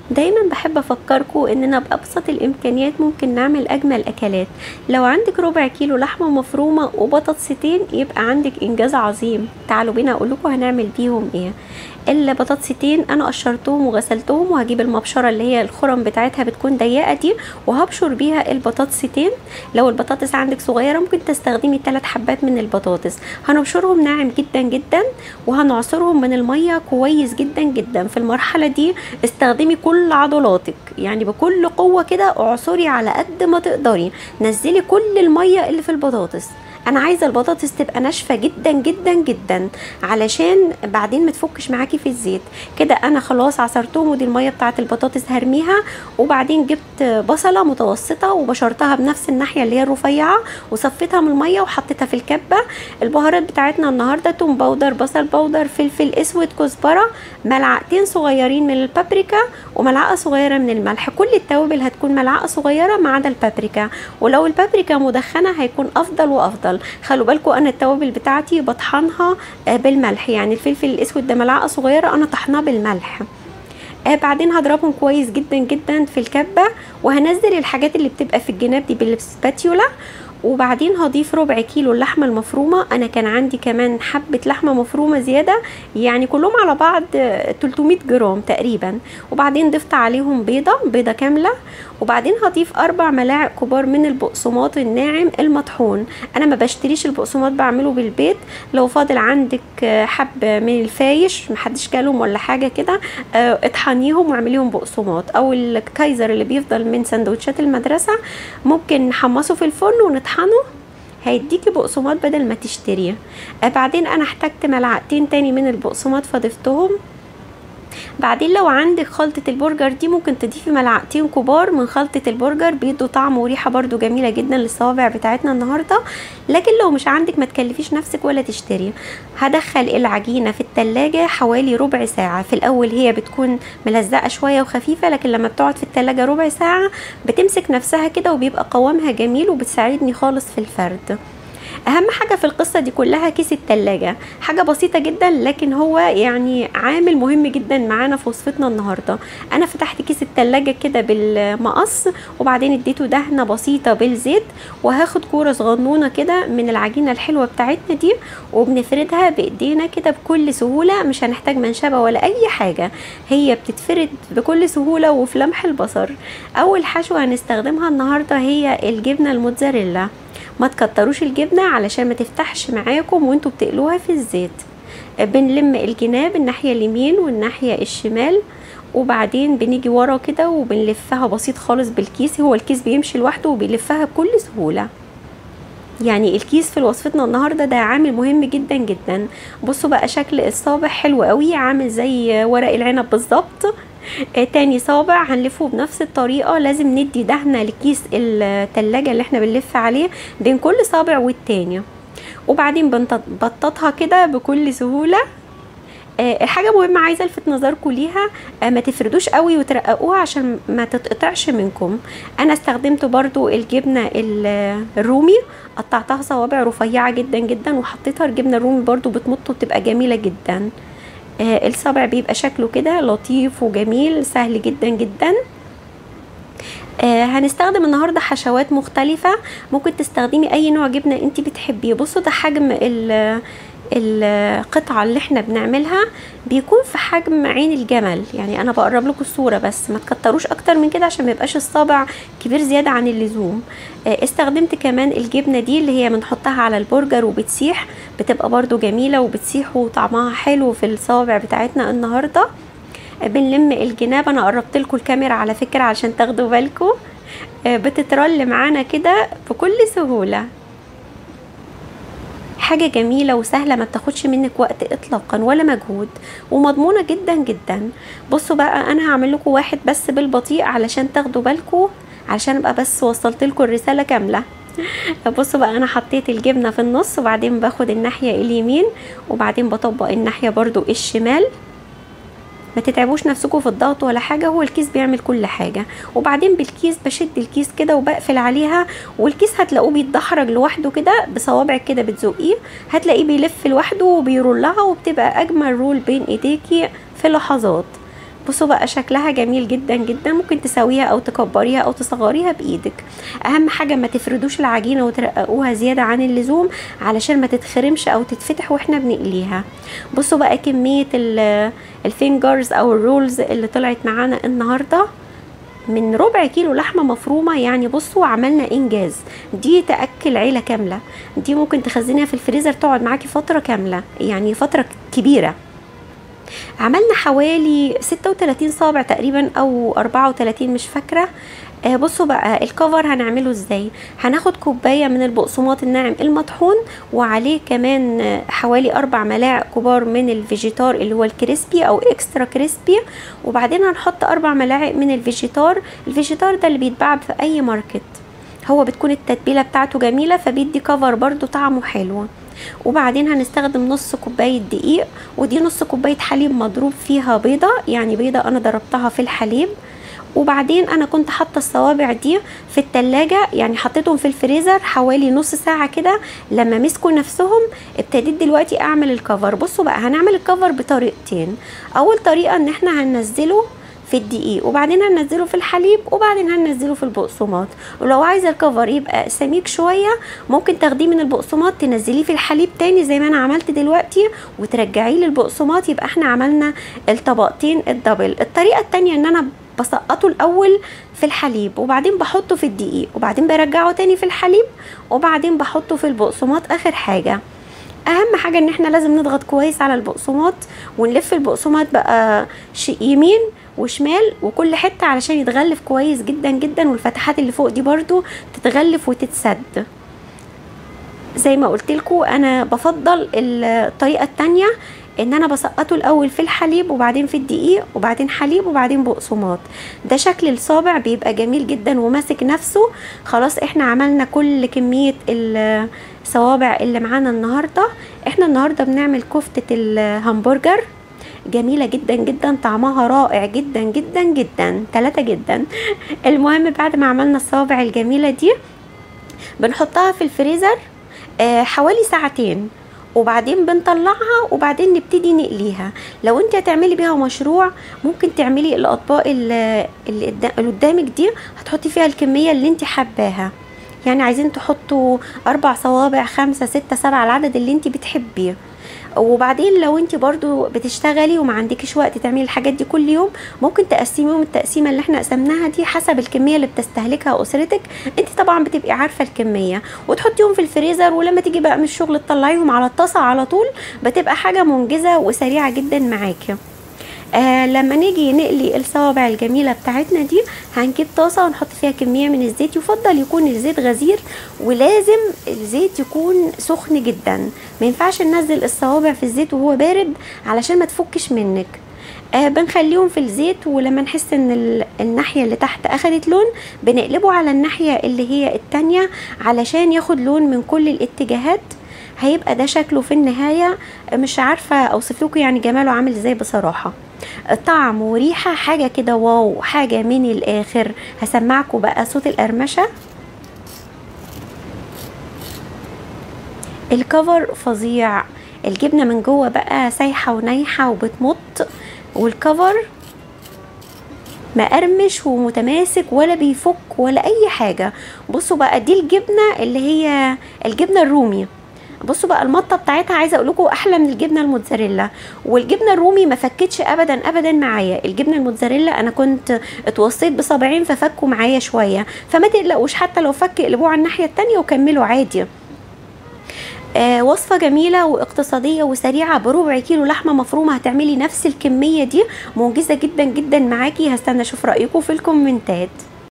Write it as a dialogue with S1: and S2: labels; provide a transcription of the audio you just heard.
S1: دايما بحب افكركم اننا بابسط الامكانيات ممكن نعمل اجمل اكلات لو عندك ربع كيلو لحمه مفرومه وبطاطستين يبقى عندك انجاز عظيم تعالوا بينا اقول لكم هنعمل بيهم ايه البطاطستين انا قشرتهم وغسلتهم وهجيب المبشره اللي هي الخرم بتاعتها بتكون ضيقه دي وهبشر بيها البطاطستين لو البطاطس عندك صغيره ممكن تستخدمي 3 حبات من البطاطس هنبشرهم ناعم جدا جدا وهنعصرهم من الميه كويس جدا جدا في المرحله دي استخدمي كل عضلاتك يعني بكل قوه كده اعصري على قد ما تقدري نزلي كل الميه اللي في البطاطس انا عايزه البطاطس تبقى ناشفه جدا جدا جدا علشان بعدين ما تفكش معاكي في الزيت كده انا خلاص عصرتهم ودي الميه بتاعه البطاطس هرميها وبعدين جبت بصله متوسطه وبشرتها بنفس الناحيه اللي هي الرفيعه وصفيتها من الميه وحطيتها في الكبه البهارات بتاعتنا النهارده توم باودر بصل باودر فلفل اسود كزبره ملعقتين صغيرين من البابريكا وملعقه صغيره من الملح كل التوابل هتكون ملعقه صغيره ما عدا البابريكا ولو البابريكا مدخنه هيكون افضل وافضل خلوا بالكم انا التوابل بتاعتي بطحنها بالملح يعني الفلفل الاسود ده ملعقه صغيره انا طحناه بالملح آه بعدين هضربهم كويس جدا جدا في الكبه وهنزل الحاجات اللي بتبقى في الجناب دي بالسباتيولا وبعدين هضيف ربع كيلو اللحمه المفرومه انا كان عندي كمان حبه لحمه مفرومه زياده يعني كلهم على بعض 300 جرام تقريبا وبعدين ضفت عليهم بيضه بيضه كامله وبعدين هضيف اربع ملاعق كبار من البقسماط الناعم المطحون انا ما بشتريش البقسماط بعمله بالبيت لو فاضل عندك حب من الفايش محدش جالهم ولا حاجه كده اطحنيهم واعمليهم بقسماط او الكايزر اللي بيفضل من سندوتشات المدرسه ممكن نحمصه في الفرن ونطحنه هيديكي بقسماط بدل ما تشتريه بعدين انا احتجت ملعقتين تاني من البقسماط فضفتهم بعدين لو عندك خلطة البرجر دي ممكن تضيفي ملعقتين كبار من خلطة البرجر بيدوا طعم وريحة برضو جميلة جدا للصوابع بتاعتنا النهاردة لكن لو مش عندك ما تكلفيش نفسك ولا تشتري هدخل العجينة في التلاجة حوالي ربع ساعة في الاول هي بتكون ملزقة شوية وخفيفة لكن لما بتقعد في التلاجة ربع ساعة بتمسك نفسها كده وبيبقى قوامها جميل وبتساعدني خالص في الفرد اهم حاجه في القصه دي كلها كيس التلاجة حاجه بسيطه جدا لكن هو يعني عامل مهم جدا معانا في وصفتنا النهارده انا فتحت كيس التلاجة كده بالمقص وبعدين اديته دهنه بسيطه بالزيت وهاخد كوره صغنونه كده من العجينه الحلوه بتاعتنا دي وبنفردها بايدينا كده بكل سهوله مش هنحتاج منشبه ولا اي حاجه هي بتتفرد بكل سهوله وفي لمح البصر اول حشوه هنستخدمها النهارده هي الجبنه الموتزاريلا ما تكتروش الجبنة علشان ما تفتحش معاكم وانتوا بتقلوها في الزيت بنلم الجناب الناحية اليمين والناحية الشمال وبعدين بنيجي ورا كده وبنلفها بسيط خالص بالكيس هو الكيس بيمشي لوحده وبيلفها بكل سهولة يعني الكيس في وصفتنا النهارده ده عامل مهم جدا جدا بصوا بقى شكل الصابع حلو قوي عامل زي ورق العنب بالظبط آه تاني صابع هنلفه بنفس الطريقة لازم ندي دهنة لكيس التلاجة اللي احنا بنلف عليه بين كل صابع والتاني وبعدين بنبططها كده بكل سهولة آه حاجة مهمة عايزة الفت نظركم ليها آه ما تفردوش قوي وترققوها عشان ما تتقطعش منكم انا استخدمت برضو الجبنة الرومي قطعتها صوابع رفيعة جدا جدا وحطيتها الجبنة الرومي برضو بتمط وتبقى جميلة جدا آه الصابع بيبقى شكله كده لطيف وجميل سهل جدا جدا آه هنستخدم النهارده حشوات مختلفه ممكن تستخدمي اي نوع جبنه انت بتحبيه بصوا ده حجم القطعه اللي احنا بنعملها بيكون في حجم عين الجمل يعني انا بقرب لكم الصوره بس ما تكتروش اكتر من كده عشان ما يبقاش الصابع كبير زياده عن اللزوم آه استخدمت كمان الجبنه دي اللي هي بنحطها على البرجر وبتسيح بتبقى برضو جميله وبتسيح وطعمها حلو في الصوابع بتاعتنا النهارده بنلم الجناب انا قربت لكم الكاميرا على فكره عشان تاخدوا بالكم بتترل معانا كده بكل سهوله حاجه جميله وسهله ما بتاخدش منك وقت اطلاقا ولا مجهود ومضمونه جدا جدا بصوا بقى انا هعمل لكم واحد بس بالبطيء علشان تاخدوا بالكم علشان ابقى بس وصلت لكم الرساله كامله بصوا بقى انا حطيت الجبنه في النص وبعدين باخد الناحيه اليمين وبعدين بطبق الناحيه برضو الشمال ما تتعبوش نفسكم في الضغط ولا حاجه هو الكيس بيعمل كل حاجه وبعدين بالكيس بشد الكيس كده وبقفل عليها والكيس هتلاقوه بيتدحرج لوحده كده بصوابعك كده بتزقيه هتلاقيه بيلف لوحده وبيرولها وبتبقى اجمل رول بين ايديكي في لحظات بصوا بقى شكلها جميل جدا جدا ممكن تسويها او تكبريها او تصغريها بايدك اهم حاجه ما تفردوش العجينه وترققوها زياده عن اللزوم علشان ما تتخرمش او تتفتح واحنا بنقليها بصوا بقى كميه الفينجرز او الرولز اللي طلعت معانا النهارده من ربع كيلو لحمة مفرومة يعني بصوا عملنا انجاز دي تأكل عيلة كاملة دي ممكن تخزنيها في الفريزر تقعد معاكي فترة كاملة يعني فترة كبيرة عملنا حوالي 36 صابع تقريبا او 34 مش فاكرة آه بصوا بقى الكفر هنعمله ازاي هناخد كوبايه من البقسماط الناعم المطحون وعليه كمان آه حوالي اربع ملاعق كبار من الفيجيتار اللي هو الكريسبي او اكسترا كريسبي وبعدين هنحط اربع ملاعق من الفيجيتار الفيجيتار ده اللي بيتباع في اي ماركت هو بتكون التتبيله بتاعته جميله فبيدي كفر برضو طعمه حلو وبعدين هنستخدم نص كوبايه دقيق ودي نص كوبايه حليب مضروب فيها بيضه يعني بيضه انا ضربتها في الحليب وبعدين انا كنت حاطه الصوابع دي في التلاجة يعني حطيتهم في الفريزر حوالي نص ساعه كده لما مسكوا نفسهم ابتديت دلوقتي اعمل الكفر بصوا بقى هنعمل الكفر بطريقتين اول طريقه ان احنا هننزله في الدقيق وبعدين هننزله في الحليب وبعدين هننزله في البقسماط ولو عايزه الكفر يبقى سميك شويه ممكن تاخديه من البقسماط تنزليه في الحليب تاني زي ما انا عملت دلوقتي وترجعيه للبقسماط يبقى احنا عملنا الطبقتين الدبل الطريقه التانية ان انا بسقطه الاول في الحليب وبعدين بحطه في الدقيق وبعدين برجعه تاني في الحليب وبعدين بحطه في البقسماط اخر حاجه اهم حاجه ان احنا لازم نضغط كويس على البقسماط ونلف البقسماط بقى يمين وشمال وكل حته علشان يتغلف كويس جدا جدا والفتحات اللي فوق دي برضو تتغلف وتتسد زي ما قلت لكم انا بفضل الطريقه التانية ان انا بسقطه الاول في الحليب وبعدين في الدقيق وبعدين حليب وبعدين بقسماط ده شكل الصابع بيبقى جميل جدا وماسك نفسه خلاص احنا عملنا كل كميه الصوابع اللي معانا النهارده احنا النهارده بنعمل كفته الهمبرجر جميلة جدا جدا طعمها رائع جدا جدا جدا ثلاثة جدا المهم بعد ما عملنا الصوابع الجميلة دي بنحطها في الفريزر آه حوالي ساعتين وبعدين بنطلعها وبعدين نبتدي نقليها لو انت هتعملي بيها مشروع ممكن تعملي الاطباق اللي, اللي قدامك دي هتحطي فيها الكمية اللي انت حباها يعني عايزين تحطوا اربع صوابع خمسة ستة سبعة العدد اللي انت بتحبيه وبعدين لو انت برضو بتشتغلي وما عندكيش وقت تعملي الحاجات دي كل يوم ممكن تقسميهم التقسيمه اللي احنا قسمناها دي حسب الكميه اللي بتستهلكها اسرتك انت طبعا بتبقي عارفه الكميه وتحطيهم في الفريزر ولما تيجي بقى من الشغل تطلعيهم على الطاسه على طول بتبقى حاجه منجزه وسريعه جدا معاكي آه لما نيجي نقلي الصوابع الجميلة بتاعتنا دي هنجيب طاسة ونحط فيها كمية من الزيت يفضل يكون الزيت غزير ولازم الزيت يكون سخن جدا ما ينفعش ننزل الصوابع في الزيت وهو بارد علشان ما تفكش منك آه بنخليهم في الزيت ولما نحس ان الناحية اللي تحت اخدت لون بنقلبه على الناحية اللي هي التانية علشان ياخد لون من كل الاتجاهات هيبقى ده شكله في النهاية مش عارفة اوصف لكم يعني جماله عامل ازاي بصراحة طعم وريحة حاجة كده واو حاجة من الاخر هسمعكم بقى صوت القرمشة الكفر فظيع الجبنة من جوه بقى سايحة ونايحة وبتمط والكفر مقرمش ومتماسك ولا بيفك ولا اي حاجة بصوا بقى دي الجبنة اللي هي الجبنة الرومي بصوا بقى المطه بتاعتها عايزه اقول لكم احلى من الجبنه الموتزاريلا والجبنه الرومي ما فكتش ابدا ابدا معايا الجبنه الموتزاريلا انا كنت اتوصيت بصابعين ففكوا معايا شويه فما تقلقوش حتى لو فك اقلبوه على الناحيه التانية وكملوا عادي آه وصفة جميلة واقتصادية وسريعة بربع كيلو لحمة مفرومة هتعملي نفس الكمية دي معجزة جدا جدا معاكي هستنى اشوف رأيكم في الكومنتات